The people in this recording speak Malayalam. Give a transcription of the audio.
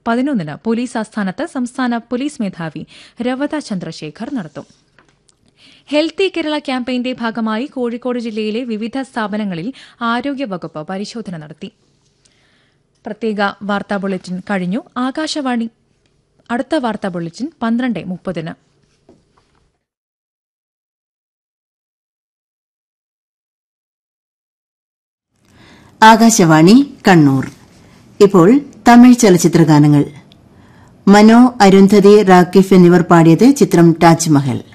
പതിനൊന്നിന് പോലീസ് ആസ്ഥാനത്ത് സംസ്ഥാന പോലീസ് മേധാവി രവത ചന്ദ്രശേഖർ നടത്തും ഹെൽത്തി കേരള ക്യാമ്പയിന്റെ ഭാഗമായി കോഴിക്കോട് ജില്ലയിലെ വിവിധ സ്ഥാപനങ്ങളിൽ ആരോഗ്യവകുപ്പ് പരിശോധന നടത്തി പ്രത്യേക വാർത്താ ബുള്ളറ്റിൻ കഴിഞ്ഞു ആകാശവാണി അടുത്ത വാർത്താ ബുള്ളറ്റിൻ പന്ത്രണ്ട് മുപ്പതിന് ആകാശവാണി കണ്ണൂർ ഇപ്പോൾ തമിഴ് ചലച്ചിത്ര ഗാനങ്ങൾ മനോ അരുന്ധതി റാക്കിഫ് എന്നിവർ പാടിയത് ചിത്രം താജ്മഹൽ